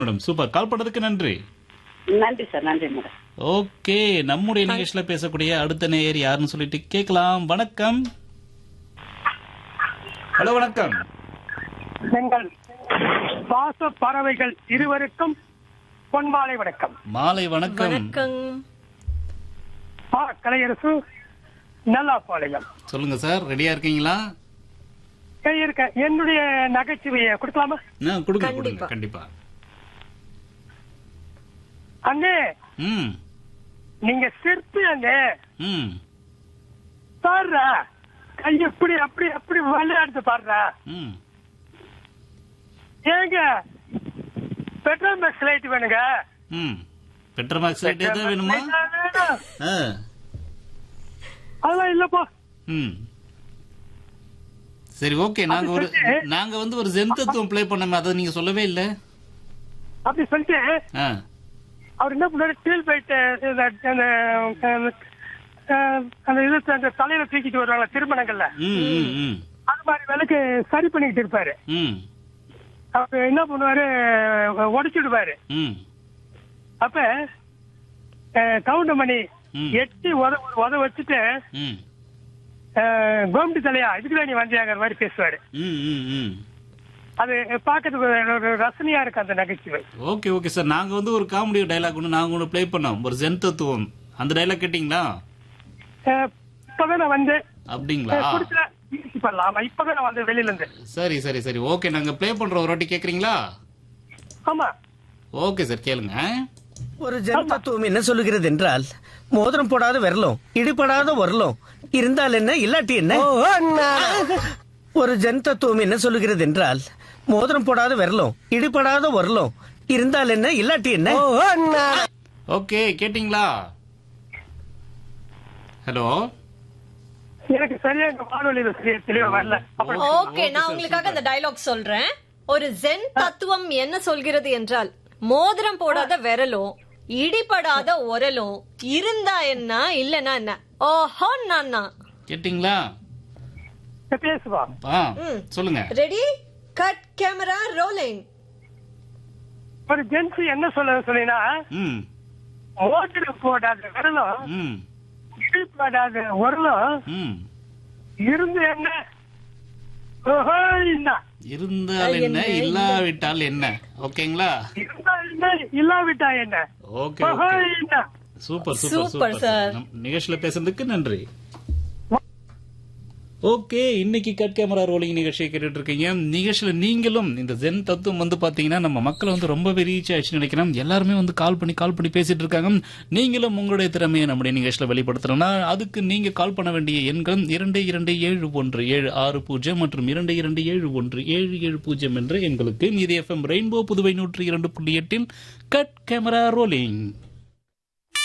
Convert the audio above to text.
Madam super கால் பண்ணதுக்கு நன்றி நன்றி சார் நன்றி மேடம் ஓகே நம்முடைய நிகழ்ச்சியில பேசக்கூடிய அடுத்த நேயர் யாருன்னு சொல்லிட்டு கேட்கலாம் வணக்கம் ஹலோ வணக்கம் எங்கள் பாச பறவைகள் இருவருக்கும் பொன்மாலை வணக்கம் மாலை வணக்கம் வணக்கம் பா கலையரசு நல்லாப்பாளையம் சொல்லுங்க சார் ரெடியா இருக்கீங்களா ஏய், இருக்க என்னுடைய நகைச்சுவையை கொடுக்கலாமா ஆ, கொடுங்க கொடுங்க கண்டிப்பா. கண்டிப்பா அண்ணே ம் நீங்க சிற்பி அண்ணே ம் பாடுறா கை எப்படி அப்படி அப்படி விளையாடுது பாடுறா ம் ஏங்க பெட்ரோல் மேக்ஸ் லைட் வேணுங்க ம் பெட்ரோமாக்ஸ் லைட் எதாவது வேணுமா வேணும். ஆ அதெல்லாம் இல்லப்பா ம் சரி ஓகே நாங்க ஒரு நாங்க வந்து ஒரு ஜென் தத்துவம் ப்ளே பண்ணோமே அதை நீங்க சொல்லவே இல்ல அப்படி சொல்லிட்டு ஆ அவர் என்ன பண்ணாரு டீல் போயிட்டு அந்த அந்த- அந்த இது அந்த தலையில தூக்கிட்டு வருவாங்க திருமணங்கள்ல ம் ம் ம் அது மாதிரி விளக்கு சரி பண்ணிக்கிட்டு இருப்பாரு ம் அப்ப என்ன பண்ணுவாரு உடைச்சிடுவாரு ம் அப்ப கவுண்டமணி ம். எட்டி உத ஒரு உத வச்சுட்டு ம் அஹ், கோமதி தலையா இதுக்குள்ள நீ வந்தியாங்கிற மாதிரி பேசுவாரு ம் ம் ம் அது பார்க்கறதுக்கு ஒரு- ஒரு ரசனையா இருக்கு அந்த நகைச்சுவை ஓகே ஓகே சார் நாங்க வந்து ஒரு காமெடி டைலாக் ஒன்று நாங்க ஒன்று ப்ளே பண்ணோம் ஒரு ஜென் தத்துவம் அந்த டைலாக் கேட்டிங்களா அஹ், இப்பதான் நான் வந்து அப்படிங்களா குடிச்சல பண்ணலாம் ஆமா இப்பதான் நான் வந்து வெளியில இருந்து சரி சரி சரி ஓகே நாங்க ப்ளே பண்றோம் ஒரு வாட்டி கேக்குறீங்களா ஆமா ஓகே சார் கேளுங்க ஒரு ஜென் தத்துவம் என்ன சொல்லுகிறது என்றால் மோதிரம் போடாத விரலும் இடிபடாத உரலும் இருந்தால் என்ன இல்லாட்டி என்ன ஒரு ஜென் தத்துவம் என்ன சொல்லுகிறது என்றால் மோதிரம் போடாத விரலும் இடிபடாத உரலும் இருந்தால் என்ன இல்லாட்டி என்ன ஓகே கேட்டிங்களா ஹலோ எனக்கு சரியா இந்த வானொலியில சரியா தெளிவா வரல அப்புறம் ஓகே நான் உங்களுக்காக அந்த டயலாக் சொல்றேன் ஒரு ஜென் தத்துவம் என்ன சொல்கிறது என்றால் மோதிரம் போடாத விரலும் இடிபடாத உரலும் இருந்தா என்ன இல்லனா என்ன ஓஹோ நானா கேட்டிங்களா பேசுவா ஆ ம். சொல்லுங்க ரெடி கட் கேமரா ரோலிங் ஒரு ஜென்ஸ் என்ன சொல்ல சொன்னீங்கன்னா ம் மோட்டர் போடாத விரலும் ம் இடிப்படாத உரலும் ம் இருந்து என்ன ஓஹோ என்ன இருந்தால் என்ன என்ன, இல்லாவிட்டால் என்ன ஓகேங்களா இருந்தா என்ன இல்லாவிட்டா என்ன ஓகே ஓஹோ ஓகே என்ன super super super, super sir. நம் நிகழ்ச்சியில பேசுறதுக்கு நன்றி ஓகே இன்னைக்கு கட் கேமரா ரோலிங் நிகழ்ச்சியை கேட்டுட்டு இருக்கீங்க நிகழ்ச்சியில நீங்களும் இந்த ஜென் தத்துவம் வந்து பாத்தீங்கன்னா நம்ம மக்களை வந்து ரொம்பவே ரீச் ஆயிடுச்சு நினைக்கிறேன் எல்லாருமே வந்து கால் பண்ணி கால் பண்ணி பேசிட்டு இருக்காங்க நீங்களும் உங்களுடைய திறமையை நம்முடைய நிகழ்ச்சியில வெளிப்படுத்தணும்னா அதுக்கு நீங்க கால் பண்ண வேண்டிய எண்கள் இரண்டு இரண்டு ஏழு ஒன்று ஏழு ஆறு பூஜ்ஜியம் மற்றும் இரண்டு இரண்டு ஏழு ஒன்று ஏழு ஏழு பூஜ்ஜியம் என்ற எண்களுக்கு மீதி எஃப்எம் ரெயின்போ புதுவை நூற்றி இரண்டு புள்ளி எட்டில் கட் கேமரா ரோலிங்